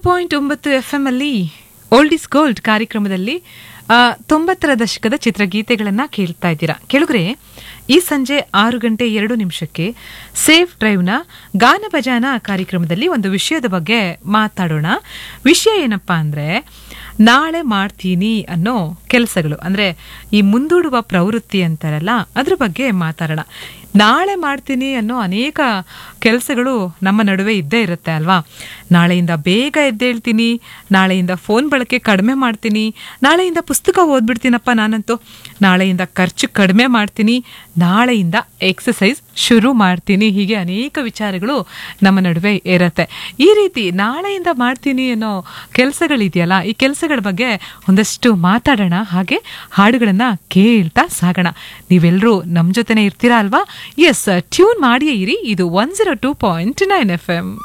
point ಒಂಬತ್ತು F M ಅಲ್ಲಿ old is gold ಕಾರ್ಯಕ್ರಮದಲ್ಲಿ ಆ, ತೊಂಬತ್ತರ ದಶಕದ ಚಿತ್ರಗೀತೆಗಳನ್ನ ಕೇಳ್ತಾ ಇದ್ದೀರಾ ಕೆಳಗ್ರೆ ಈ ಸಂಜೆ ಆರು ಗಂಟೆ ಎರಡು ನಿಮಿಷಕ್ಕೆ ಸೇಫ್ ಡ್ರೈವ್ನ ಗಾನ ಭಜಾನ ಕಾರ್ಯಕ್ರಮದಲ್ಲಿ ಒಂದು ವಿಷಯದ ಬಗ್ಗೆ ಮಾತಾಡೋಣ ವಿಷಯ ಏನಪ್ಪಾ ಅಂದ್ರೆ ನಾಳೆ ಮಾಡ್ತೀನಿ ಅನ್ನೋ ಕೆಲಸಗಳು ಅಂದ್ರೆ ಈ ಮುಂದೂಡುವ ಪ್ರವೃತ್ತಿ ಅಂತಾರಲ್ಲ ಅದ್ರ ಬಗ್ಗೆ ಮಾತಾಡೋಣ ನಾಳೆ ಮಾಡ್ತೀನಿ ಅನ್ನೋ ಅನೇಕ ಕೆಲಸಗಳು ನಮ್ಮ ನಡುವೆ ಇದ್ದೇ ಇರುತ್ತೆ ಅಲ್ವಾ ನಾಳೆಯಿಂದ ಬೇಗ ಎದ್ದೇಳ್ತೀನಿ ನಾಳೆಯಿಂದ ಫೋನ್ ಬಳಕೆ ಕಡಿಮೆ ಮಾಡ್ತೀನಿ ನಾಳೆಯಿಂದ ಪುಸ್ತಕ ಓದ್ಬಿಡ್ತೀನಪ್ಪ ನಾನಂತೂ ನಾಳೆಯಿಂದ ಖರ್ಚು ಕಡಿಮೆ ಮಾಡ್ತೀನಿ ನಾಳೆಯಿಂದ ಎಕ್ಸಸೈಸ್ ಶುರು ಮಾಡ್ತೀನಿ ಹೀಗೆ ಅನೇಕ ವಿಚಾರಗಳು ನಮ್ಮ ನಡುವೆ ಇರತ್ತೆ ಈ ರೀತಿ ನಾಳೆಯಿಂದ ಮಾಡ್ತೀನಿ ಅನ್ನೋ ಕೆಲಸಗಳಿದೆಯಲ್ಲ ಈ ಕೆಲಸಗಳ ಬಗ್ಗೆ ಒಂದಷ್ಟು ಮಾತಾಡೋಣ ಹಾಗೆ ಹಾಡುಗಳನ್ನ ಕೇಳ್ತಾ ಸಾಗೋಣ ನೀವೆಲ್ಲರೂ ನಮ್ಮ ಜೊತೆನೆ ಇರ್ತೀರಾ ಅಲ್ವಾ ಎಸ್ ಟ್ಯೂನ್ ಮಾಡಿಯೇ ಇರಿ ಇದು one zero two point nine F M